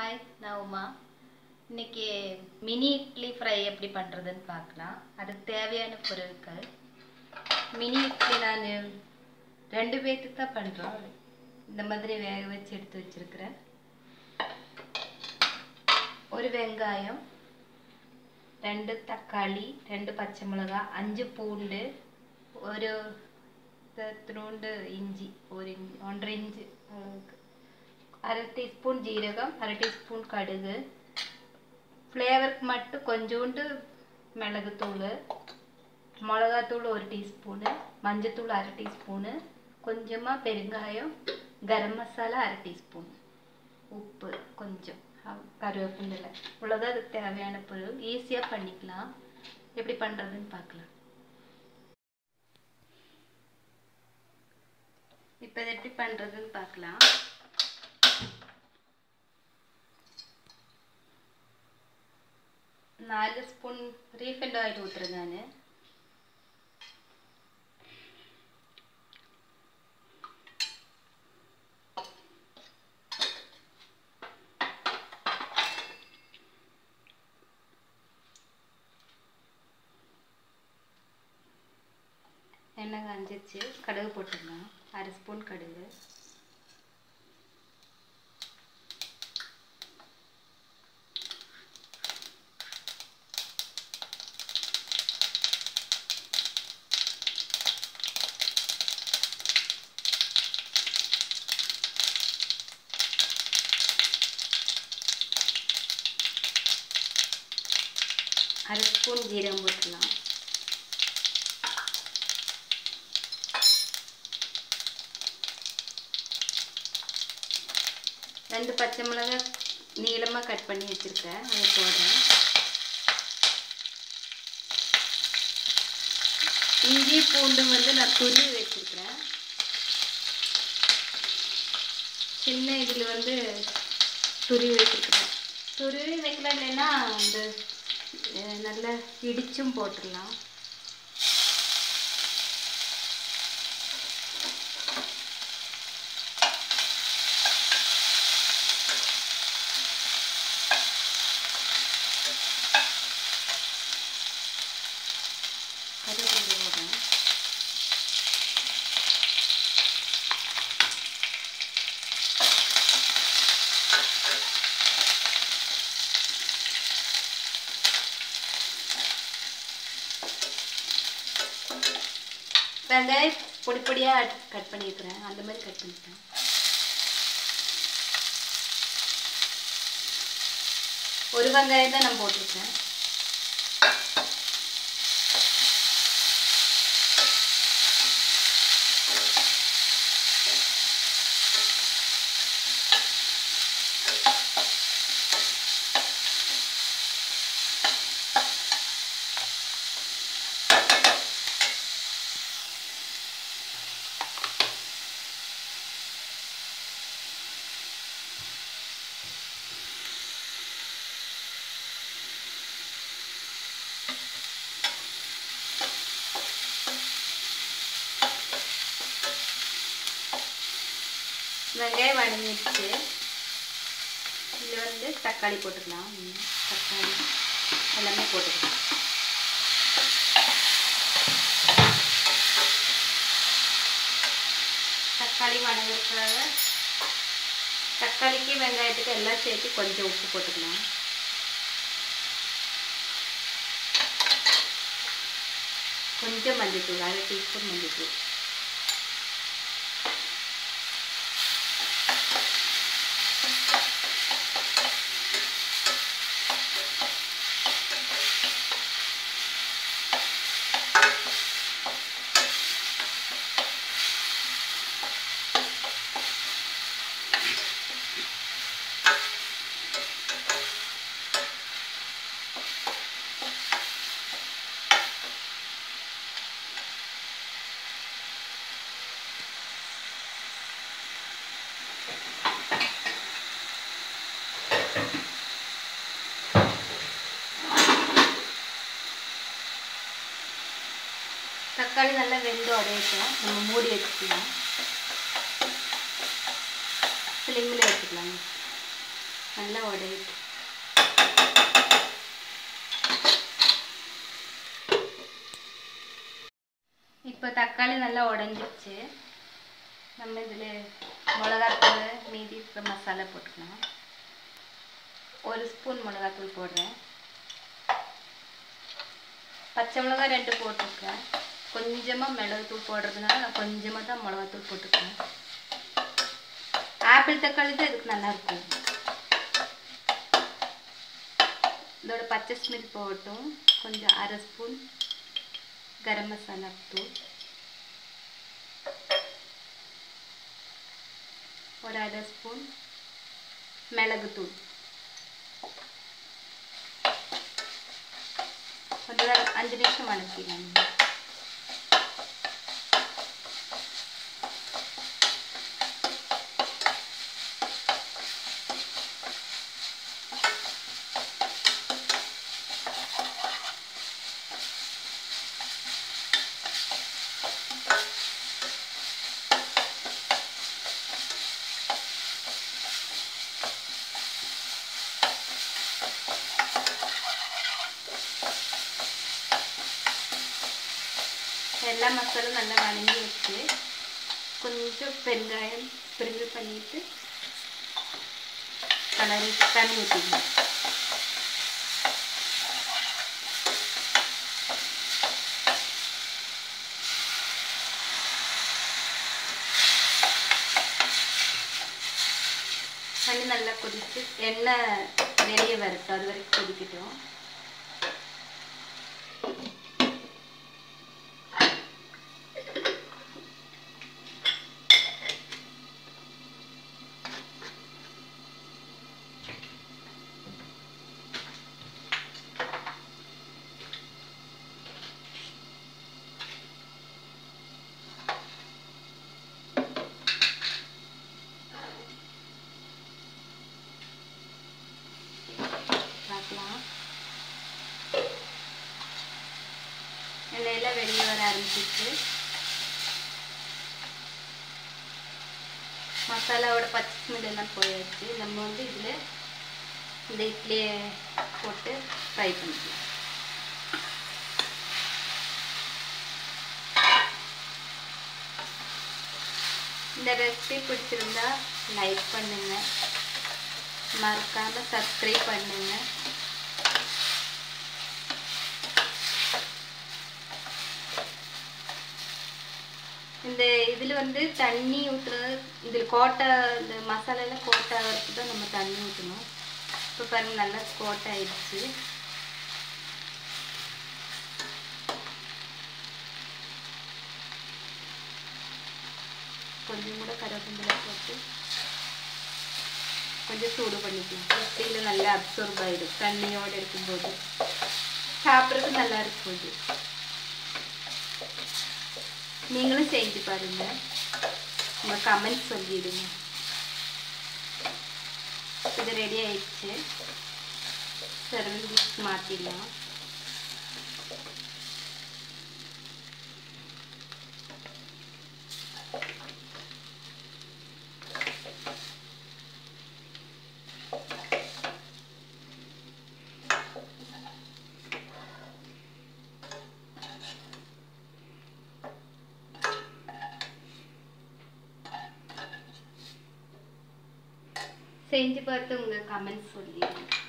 hi நான் உமா இன்னைக்கு mini idli fry எப்படி பண்ணுறதுன்னு பார்க்கலாம் அதுக்கு தேவையான பொருட்கள் மினி இட்லி நான் ரெண்டு பேர்த்துக்கு தான் பண்ணுறோம் இந்த மாதிரி வேக வச்சு எடுத்து வச்சிருக்கிறேன் ஒரு வெங்காயம் ரெண்டு தக்காளி ரெண்டு பச்சை மிளகாய் அஞ்சு பூண்டு ஒரு திருண்டு இஞ்சி ஒரு இஞ்சி ஒன்றரை இஞ்சி அளவுக்கு அரை டீஸ்பூன் ஜீரகம் அரை டீஸ்பூன் கடுகு ஃப்ளேவருக்கு மட்டும் கொஞ்சோண்டு மிளகுத்தூள் மிளகாத்தூள் ஒரு டீஸ்பூனு மஞ்சத்தூள் அரை டீஸ்பூனு கொஞ்சமாக பெருங்காயம் கரம் மசாலா அரை டீஸ்பூன் உப்பு கொஞ்சம் அவ்- கருவேப்பிலை இவ்வளோதான் அதுக்கு தேவையான பொருள் ஈஸியாக பண்ணிக்கலாம் எப்படி பண்ணுறதுன்னு பார்க்கலாம் இப்போ இதை எப்படி பண்ணுறதுன்னு பார்க்கலாம் നാല് സ്പൂൺ റീഫൈൻഡ് ഓയിൽ ഊത്തുறது ഞാൻ எண்ணெய் காஞ்சிச்சு கடுகு போட்டுடலாம் அரை ஸ்பூன் கடுகு அரை ஸ்பூன் ஜீரகம் போட்டுடலாம் ரெண்டு பச்சை மிளகாய் நீளமாக கட் பண்ணி வச்சுருக்கேன் அதை போடுறேன் இஞ்சி பூண்டு வந்து நான் துருவி வச்சுருக்கிறேன் சின்ன இதில் வந்து துருவி வச்சுருக்கிறேன் துருவி வைக்கலாம் இல்லைன்னா அந்த அஹ், நல்லா இடிச்சும் போட்டுடலாம் கருவேப்பிலை போடுறேன் வெங்காயம் பொடி பொடியாக கட் பண்ணியிருக்கிறேன் அந்த மாதிரி கட் பண்ணிக்கிறேன் ஒரு வெங்காயம் தான் நான் போட்டிருக்கேன் வெங்காயம் வதங்கிடுச்சு இதில் வந்து தக்காளி போட்டுக்கலாம் ம், தக்காளி எல்லாமே போட்டுக்கலாம் தக்காளி வதங்கிறதுக்காக தக்காளிக்கு வெங்காயத்துக்கு எல்லாம் சேர்த்து கொஞ்சம் உப்பு போட்டுக்கலாம் கொஞ்சம் மஞ்சத்தூள் அரை டீஸ்பூன் மஞ்சத்தூள் தக்காளி நல்லா வெந்து உடையட்டும் நம்ம மூடி வச்சுக்கலாம் ஃப்ளிம்மில் வச்சுக்கலாம் நல்லா உடையுது இப்போ தக்காளி நல்லா உடஞ்சிருச்சு நம்ம இதில் மிளகாத்தூள் மீதி இருக்கிற மசாலா போட்டுக்கலாம் ஒரு ஸ்பூன் மிளகாத்தூள் போடுறேன் பச்சை மிளகாய் ரெண்டு போட்டிருக்கேன் கொஞ்சமாக மிளகுத்தூள் போடுறதுனால நான் கொஞ்சமாக தான் மிளகாத்தூள் போட்டுக்கிறேன் ஆப்பிள் தக்காளி தான் இதுக்கு நல்லா இருக்கும் இதோட பச்சை ஸ்மெல் போகட்டும் கொஞ்சம் அரை ஸ்பூன் கரம் மசாலா தூள் ஒரு அரை ஸ்பூன் மிளகுத்தூள் கொஞ்ச நேரம் அஞ்சு நிமிஷம் வணக்கிடலாம் எல்லா மசாலும் நல்லா வணங்கி வச்சு கொஞ்சம் பெருங்காயம் ஸ்ப்ரிங்கிள் பண்ணிட்டு கலரி தண்ணி ஊற்றிக்கணும் தண்ணி நல்லா கொதிச்சு எண்ணெய் வெளியே வரட்டும் அது வரைக்கும் கொதிக்கட்டும் பார்க்கலாம் எண்ணெயெல்லாம் வெளியே வர ஆரம்பிச்சிச்சு மசாலாவோட பச்சை ஸ்மெல் எல்லாம் போயாச்சு நம்ம வந்து இதில் இந்த இட்லியை போட்டு ஃப்ரை பண்ணிக்கலாம் இந்த ரெசிபி பிடிச்சிருந்தா லைக் பண்ணுங்க மறக்காம சப்ஸ்கிரைப் பண்ணுங்க இந்த இதில் வந்து தண்ணி ஊற்றுறது இதில் கோட்டை இந்த மசாலாலாம் கோட்டை ஆகிறதுக்கு தான் நம்ம தண்ணி ஊற்றணும் இப்போ பாருங்க நல்லா கோட்டை ஆயிடுச்சு கொஞ்சம் கூட கருவேப்பிலை போட்டு கொஞ்சம் சூடு பண்ணிக்கலாம் இட்லியில் நல்லா அப்சர்வ் ஆகிடும் தண்ணியோடு இருக்கும்போது சாப்பிட்றதுக்கு நல்லா இருக்கும் இது நீங்களும் செஞ்சு பாருங்க உங்கள் கமெண்ட் சொல்லிடுங்க இது ரெடி ஆயிடுச்சு சர்விங் டிஷ் மாற்றிடலாம் செஞ்சு பார்த்து உங்கள் கமெண்ட்ஸ் சொல்லிடுங்க